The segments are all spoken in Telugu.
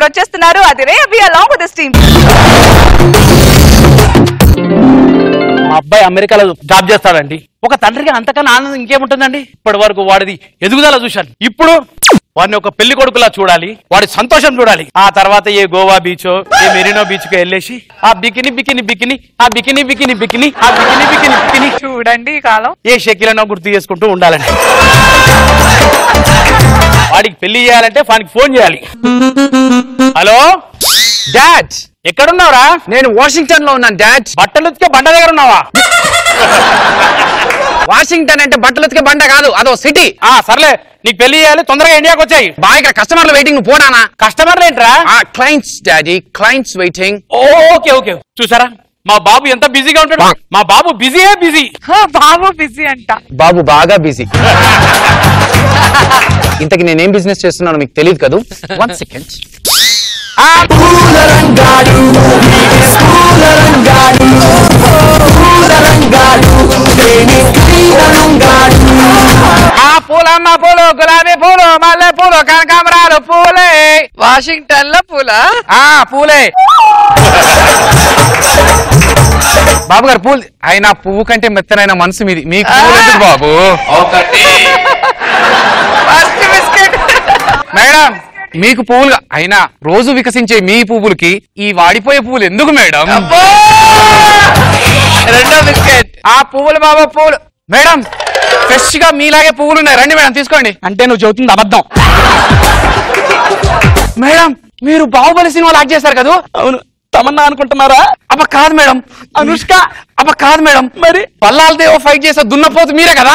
ఇప్పుడు వచ్చేస్తున్నారు అది రే అవి అలాంగ్ విత్ టీమ్ మా అబ్బాయి అమెరికాలో జాబ్ చేస్తాడండి ఒక తండ్రికి అంతకన్నా ఆనందం ఇంకేముంటుందండి ఇప్పటి వరకు వాడిది ఎదుగుదల చూశాను ఇప్పుడు వాడిని ఒక పెళ్లి కొడుకులా చూడాలి వాడి సంతోషం చూడాలి ఆ తర్వాత ఏ గోవా బీచ్ ఏ మెరీనో బీచ్ కి వెళ్ళేసి ఆ బికిని బికిని బికిని ఆ బికిని బికిని బికిని ఆ బికిని బికిని బికిని చూడండి ఈ కాలం ఏ షకిలనో గుర్తు చేసుకుంటూ ఉండాలండి వాడికి పెళ్లి చేయాలంటే వాడికి ఫోన్ చేయాలి హలో డాడ్ ఎక్కడున్నావురా నేను వాషింగ్టన్ లో ఉన్నాను డాడ్ బట్టలు ఉతికే బండ దగ్గర ఉన్నావా వాషింగ్టన్ అంటే బట్టలు ఉతికే బండ కాదు అదో సిటీ ఆ సర్లే నీకు పెళ్లి చేయాలి తొందరగా ఇండియాకి వచ్చాయి బాగా ఇక్కడ కస్టమర్లు వెయిటింగ్ నువ్వు పోడానా కస్టమర్లు ఏంట్రా clients daddy clients waiting okay okay చూసారా మా బాబు ఎంత బిజీగా ఉంటాడు మా బాబు బిజీయే బిజీ బాబు బిజీ అంట బాబు బాగా బిజీ ఇంతకి నేనేం బిజినెస్ చేస్తున్నానో మీకు తెలియదు కదూ వన్ సెకండ్ ఆ పూలమ్మ పూలు గులాబీ పూలు మల్లె పూలు కనకాంబరాలు పూలే వాషింగ్టన్ లో పూల ఆ పూలే బాబు గారు పూలు అయినా పువ్వు కంటే మెత్తనైన మనసు మీది మీకు పువ్వులు ఎందుకు బాబు ఫస్ట్ బిస్కెట్ మేడం మీకు పువ్వులు అయినా రోజు వికసించే మీ పువ్వులకి ఈ వాడిపోయే పువ్వులు ఎందుకు మేడం రెండో బిస్కెట్ ఆ పువ్వులు బాబా పువ్వులు మేడం ఫ్రెష్ గా మీలాగే పువ్వులు ఉన్నాయి రండి మేడం తీసుకోండి అంటే నువ్వు చెబుతుంది అబద్ధం మేడం మీరు బాహుబలి సినిమాలు యాక్ట్ చేశారు కదా అవును తమన్నా అనుకుంటున్నారా అబ్బ కాదు మేడం అనుష్క అబ్బ కాదు మేడం మరి పల్లాలదేవో ఫైట్ చేసే దున్నపోతు మీరే కదా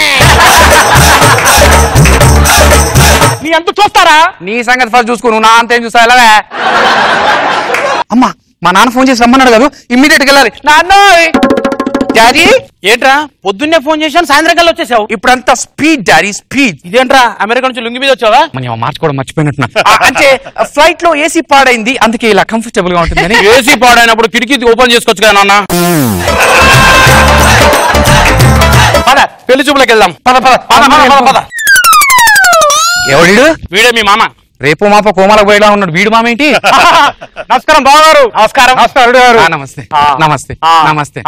నీ అంత చూస్తారా నీ సంగతి ఫస్ట్ చూసుకో నువ్వు నా అంతేం చూస్తా ఎలాగా అమ్మా మా నాన్న ఫోన్ చేసి రమ్మన్నాడు కదా ఇమ్మీడియట్ గా వెళ్ళాలి నాన్నోయ్ డాడీ ఏంట్రా పొద్దున్నే ఫోన్ చేశాను సాయంత్రం కల్లా వచ్చేసావు ఇప్పుడంతా స్పీడ్ డాడీ స్పీడ్ ఇదేంట్రా అమెరికా నుంచి లుంగి మీద వచ్చావా మనం మార్చుకోవడం మర్చిపోయినట్టున్నా ఆ, అంటే ఫ్లైట్ లో ఏసీ పాడైంది అందుకే ఇలా కంఫర్టబుల్ గా ఉంటుందని ఏసీ పాడైనప్పుడు కిటికీ ఓపెన్ చేసుకోవచ్చు కదా నాన్న పద పెళ్లి చూపులకు వెళ్దాం పద పద పద పద పద పద ఎవడు వీడే మీ మామ రేపు మాప కోమలకు పోయేలా ఉన్నాడు వీడు మామేంటి నమస్కారం బావగారు నమస్కారం నమస్కారం గారు ఆ, నమస్తే నమస్తే నమస్తే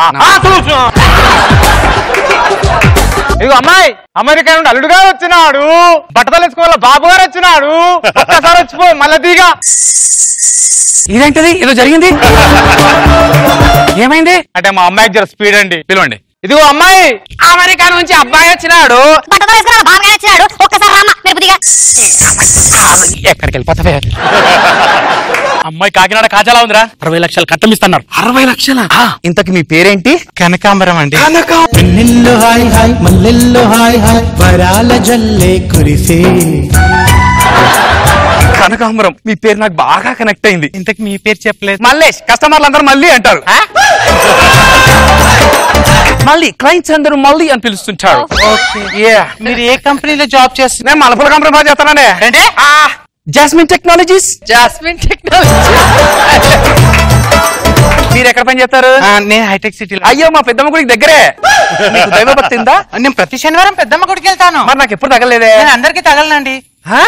ఇదిగో అమ్మాయి అమెరికా నుండి అల్లుడు గారు వచ్చినాడు బట్టతలు వేసుకోవాలి బాబు గారు వచ్చినాడు ఒక్కసారి వచ్చిపో మళ్ళీ దిగా ఇదేంటది ఏదో జరిగింది ఏమైంది అంటే మా అమ్మాయికి జర స్పీడ్ అండి పిలవండి ఇదిగో అమ్మాయి అమెరికా నుంచి అబ్బాయి వచ్చినాడు బట్టతో వేసుకున్న బాగా వచ్చాడు ఒక్కసారి రామ్మ మెరుపుదిగా ఎక్కడికి వెళ్ళిపోతావే అమ్మాయి కాకినాడ కాజాలా ఉందిరా అరవై లక్షలు కట్టమిస్తున్నారు అరవై లక్షల ఇంతకి మీ పేరేంటి కనకాంబరం అండి పెన్నెల్లో హాయ్ హాయ్ మల్లెల్లో హాయ్ హాయ్ వరాల జల్లే కురిసే కనకాంబరం మీ పేరు నాకు బాగా కనెక్ట్ అయింది ఇంతకు మీ పేరు చెప్పలేదు మల్లేష్ కస్టమర్లు అందరూ మళ్ళీ అంటారు మళ్ళీ క్లయింట్స్ అందరూ మళ్ళీ అని పిలుస్తుంటారు Yeah. మీరు ఏ కంపెనీలో జాబ్ చేస్తున్నారు నేను మలపుల కంపెనీ బాగా చేస్తానండి ఏంటి? జాస్మిన్ టెక్నాలజీస్ జాస్మిన్ టెక్నాలజీ మీరు ఎక్కడ పని చేస్తారు నేను హైటెక్ సిటీలో అయ్యో మా పెద్దమ్మ గుడికి దగ్గరే మీకు దైవభక్తి ఉందా నేను ప్రతి శనివారం పెద్దమ్మ గుడికి వెళ్తాను మరి నాకు ఎప్పుడు తగలేదే నేను అందరికి తగలనండి హా?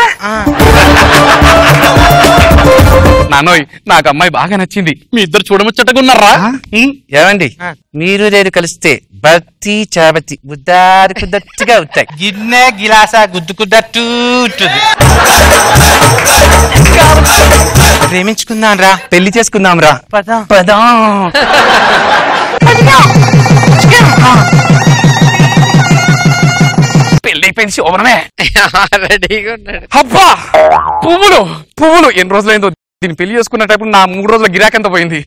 నానోయ్ నాకు అమ్మాయి బాగా నచ్చింది మీ ఇద్దరు చూడముచ్చటగా ఉన్నారా ఏమండి మీరు నేను కలిస్తే భక్తి చాబతి బుద్ధారి కుద్దట్టుగా అవుతాయి గిన్నె గిలాస గుద్దుకుద్దట్టు ఉంటుంది ప్రేమించుకుందాం రా పెళ్లి చేసుకుందాం రా పద పదా పెళ్లి అయిపోయింది శోభనమే రెడీగా ఉన్నాడు అబ్బా పువ్వులు పువ్వులు ఎన్ని రోజులైందో దీన్ని పెళ్లి చేసుకున్నప్పుడు నా మూడు రోజుల గిరాకంత పోయింది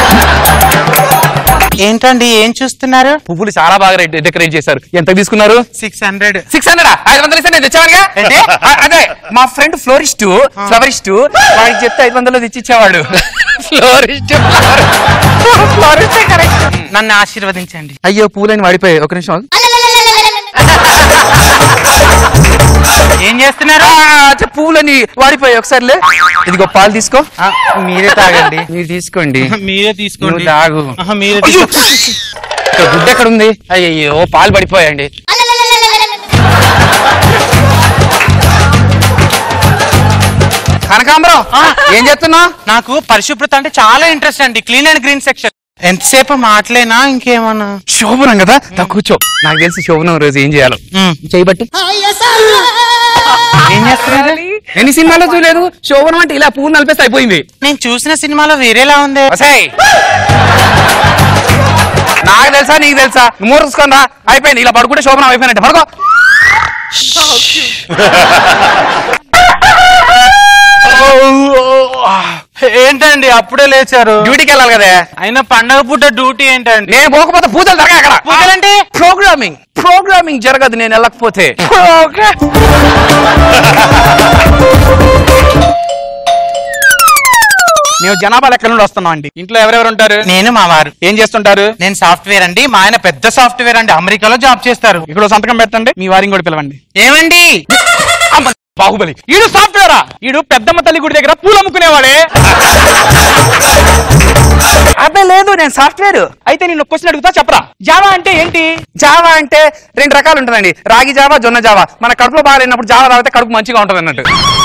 ఏంటండి ఏం చూస్తున్నారు పువ్వులు చాలా బాగా రెడ్- డెకరేట్ చేశారు ఎంత తీసుకున్నారు సిక్స్ హండ్రెడ్ సిక్స్ హండ్రెడ్ ఐదు వందలు ఇస్తే నేను తెచ్చేవాడిగా ఏంటి? ఆ, అదే మా ఫ్రెండ్ ఫ్లోరిస్ట్ ఫ్లవరిస్ట్ వాడికి చెప్తే ఐదు వందలు తెచ్చిచ్చేవాడు ఫ్లోరిస్ట్ ఫ్లోరిస్ట్ కరెక్ట్ నన్ను ఆశీర్వదించండి అయ్యో పూలని వాడిపోయాయి ఒక నిమిషం ఆగు. ఏం చేస్తున్నారు ఆ, చె పూలని వాడిపోయాయి ఒకసారి లే ఇదిగో పాలు తీసుకో ఆ, మీరే తాగండి మీరు తీసుకోండి మీరే తీసుకోండి నువ్వు తాగు ఆహా, మీరే అయ్యో! తీసుకోండి ఇక్కడ గుడ్డ ఎక్కడ ఉంది అయ్యో పాలు పడిపోయాయండి కనకాంబరం ఏం చేస్తున్నావు నాకు పరిశుభ్రత అంటే చాలా ఇంట్రెస్ట్ అండి క్లీన్ అండ్ గ్రీన్ సెక్షన్ ఎంతసేపు మాటలేనా ఇంకేమన్నా శోభనం కదా దా కూర్చో నాకు తెలిసి శోభనం రోజు ఏం చేయాలో మ్మ్. చేయబట్టి ఏం చేస్తున్నారు ఎన్ని సినిమాలో చూడలేదు శోభనం అంటే ఇలా పూలు నలిపేస్తే అయిపోయింది నేను చూసిన సినిమాలో వేరేలా ఉంది వసాయ్ నాకు తెలుసా నీకు తెలుసా నువ్వు మూసుకొని రా అయిపోయింది ఇలా పడుకుంటే శోభనం అయిపోయినట్టు పడుకో ఏంటండి అప్పుడే లేచారు డ్యూటీకి వెళ్ళాలి కదా అయినా పండగ పూట డ్యూటీ ఏంటండి నేను పోకపోతే పూజలు జరగా అక్కడ పూజలంటే? ప్రోగ్రామింగ్ ప్రోగ్రామింగ్ జరగదు నేను వెళ్ళకపోతే మేము జనాభా లెక్క నుండి వస్తున్నాం అండి ఇంట్లో ఎవరెవరు ఉంటారు నేను మా వారు ఏం చేస్తుంటారు నేను సాఫ్ట్వేర్ అండి మా ఆయన పెద్ద సాఫ్ట్వేర్ అండి అమెరికాలో జాబ్ చేస్తారు ఇక్కడ ఓ సంతకం పెట్టండి మీ వారిని కూడా పిలవండి ఏమండి అమ్మ, బాహుబలి ఈడు సాఫ్ట్వేరా ఈడు పెద్దమ్మ తల్లి గుడి దగ్గర పూలు అమ్ముకునేవాడే అబ్బే లేదు నేను సాఫ్ట్వేర్ అయితే నేను క్వశ్చన్ అడుగుతా చెప్పరా జావా అంటే ఏంటి జావా అంటే రెండు రకాలు ఉంటుందండి రాగి జావా జొన్న జావా మన కడుపులో బాగాలేనప్పుడు జావా తాగితే కడుపు మంచిగా ఉంటుంది అన్నట్టు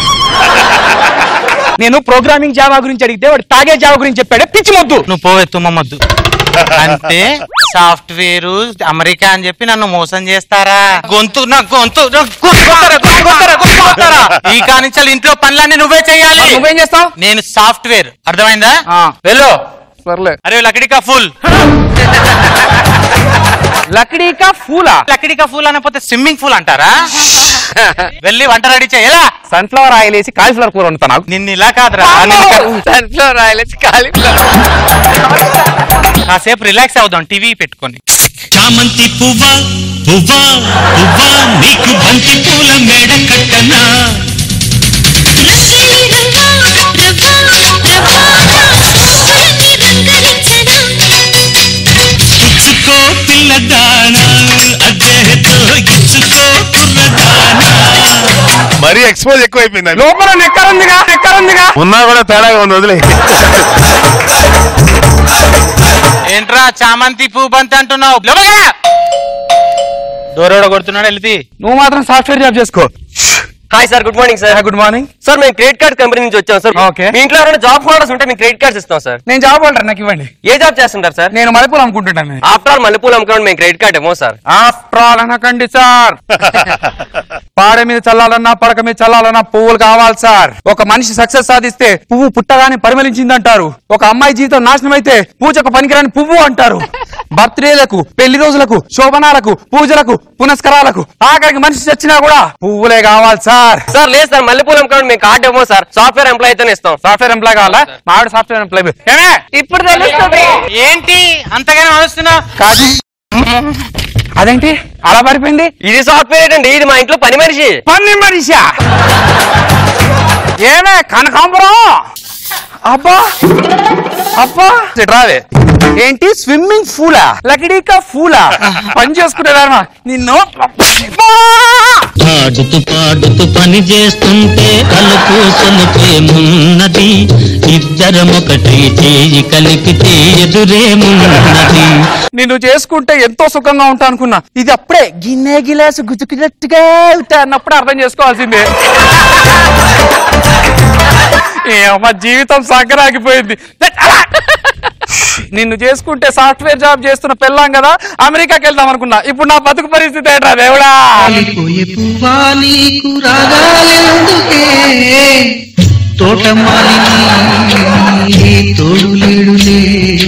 నేను ప్రోగ్రామింగ్ జావా గురించి అడిగితే వాడు తాగే జావా గురించి చెప్పాడు పిచ్చి మొద్దు నువ్వు పోవే తుమ్మమ్మద్దు అంటే సాఫ్ట్వేర్ అమెరికా అని చెప్పి నన్ను మోసం చేస్తారా గొంతు నా గొంతు నా గొంతు కొడతారా, గొంతు కొడతారా, గొంతు కొడతారా? ఈ కానించాలి ఇంట్లో పనులన్నీ నువ్వే చేయాలి నువ్వేం చేస్తావు నేను సాఫ్ట్వేర్ అర్థమైందా వెళ్ళు సర్లే అరే లకడీ కా ఫుల్ లకడీ కా ఫూలా లకడీ కా ఫుల్ అనకపోతే స్విమ్మింగ్ పూల్ అంటారా వెళ్ళి వంట రెడీ చేయాలా సన్ఫ్లవర్ ఆయిల్ వేసి కాలీఫ్లవర్ కూర వండుతా నాకు నిన్ను ఇలా కాదురా నిన్ను కా- దాంట్లో రాయలేసి కాలీఫ్లవర్ కాసేపు రిలాక్స్ అవుదాం టీవీ పెట్టుకొని చామంతి పువ్వా పువ్వా పువ్వా నీకు బంతి పూల మేడ కట్టనా పుచ్చుకో పిల్లదానా అదేతో ఇచ్చుకో కుర్రదానా మరీ ఎక్స్పోజ్ ఎక్కువైపోయింది లోపల నెక్కరుందిగా నెక్కరుందిగా ఉన్నా కూడా తేడాగా ఉంది వదిలే ఏంట్రా చామంతి పువ్వు బంతి అంటున్నావు లోపలికి రా. డోర్ ఎవడో కొడుతున్నాడు వెళ్తే నువ్వు మాత్రం సాఫ్ట్వేర్ జాబ్ చేసుకో hi sir good morning sir good morning sir మేము క్రెడిట్ కార్డ్ కంపెనీ నుంచి వచ్చాం సార్ Okay. మీ ఇంట్లో ఎవరైనా జాబ్ హోల్డర్స్ ఉంటే మేము క్రెడిట్ కార్డ్స్ ఇస్తాం సార్ నేను జాబ్ హోల్డర్ నాకు ఇవ్వండి ఏ జాబ్ చేస్తుంటారు సార్ నేను మలపూర్ అనుకుంటుంటాను ఆఫ్టర్ ఆల్ మల్లెపూలు అమ్ముకోవడం మేము క్రెడిట్ కార్డ్ ఏమో సార్ ఆఫ్టర్ ఆల్ అనకండి సార్ పాడ మీద చల్లాలన్నా పడక మీద చల్లాలన్నా పువ్వులు కావాలి సార్ ఒక మనిషి సక్సెస్ సాధిస్తే పువ్వు పుట్టగానే పరిమళించిందంటారు ఒక అమ్మాయి జీవితం నాశనం అయితే పూజకు పనికిరాని పువ్వు అంటారు బర్త్డేలకు పెళ్లి రోజులకు శోభనాలకు పూజలకు పునస్కారాలకు ఆఖరికి మనిషి చచ్చినా కూడా పువ్వులే కావాలి సార్ సార్ లేదు సార్ మల్లెపూలు అమ్ముకోవడం మేము కార్డ్ ఏమో సార్ సాఫ్ట్వేర్ ఎంప్లాయ్ అయితేనే ఇస్తాం సాఫ్ట్వేర్ ఎంప్లాయ్ కావాలా మా ఆవిడ సాఫ్ట్వేర్ ఎంప్లాయ్ ఏమే ఇప్పుడు తెలుస్తుంది ఏంటి అంతగానే ఆలోచిస్తున్నావు కాదు అదేంటి అలా పడిపోయింది ఇది సాఫ్ట్వేర్ ఏంటండి ఇది మా ఇంట్లో పని మనిషి పన్ని మనిషా ఏమే కనకాంబరం అబ్బా అబ్బా రావే ఏంటి స్విమ్మింగ్ ఫూలా లకిడీకా ఫూలా పని చేసుకునేదానా నిన్ను అబ్బా! ఆడుతూ పాడుతూ పని చేస్తుంటే కలుపు సొలుపేమున్నది ఇద్దరం ఒకటై చేయి కలిపితే ఎదురేమున్నది నిన్ను చేసుకుంటే ఎంతో సుఖంగా ఉంటా అనుకున్నా ఇది అప్పుడే గిన్నె గిలాసు గుతుకున్నట్టుగా ఉంటా అన్నప్పుడు అర్థం చేసుకోవాల్సిందే ఏమో జీవితం సంకరాగిపోయింది నిన్ను చేసుకుంటే సాఫ్ట్వేర్ జాబ్ చేస్తున్న పెళ్ళాం కదా అమెరికాకి వెళ్దాం అనుకున్నా ఇప్పుడు నా బతుకు పరిస్థితి ఏంట్రా దేవుడా పోయే పువ్వా నీకు రాగాలెందుకే తోటమాలిని తోడు లేడులే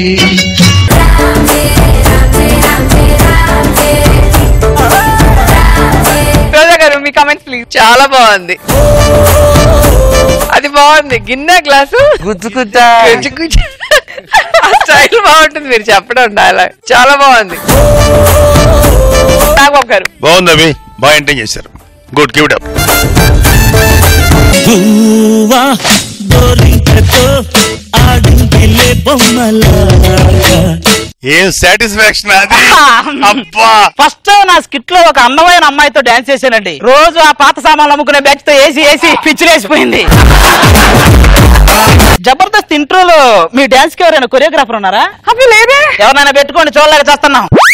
రోజా గారు మీ కామెంట్స్ ప్లీజ్ చాలా బాగుంది అది బాగుంది గిన్నె గ్లాసు గుజ్జుకుద్దా గుజ్జు గుజ్జు. ఆ స్టైల్ బాగుంటుంది మీరు చెప్పడం డైలాగ్ చాలా బాగుంది నాగబాబు గారు బాగుంది అవి బాగా ఎంటైన్ చేశారు గుడ్ గివ్ అప్ పువ్వా గోరింకతో ఆడిందిలే బొమ్మలాగా ఏం సాటిస్ఫాక్షన్ అది అబ్బా ఫస్ట్ నా స్కిట్ లో ఒక అందమైన అమ్మాయితో డాన్స్ చేశానండి రోజు ఆ పాత సామాన్లు అమ్ముకునే బ్యాచ్ తో వేసి వేసి పిచ్చిలేసిపోయింది జబర్దస్త్ ఇంట్రోలో మీ డాన్స్ కి ఎవరైనా కొరియోగ్రాఫర్ ఉన్నారా అవి లేదే ఎవరైనా పెట్టుకోండి చూడలేక చేస్తున్నాం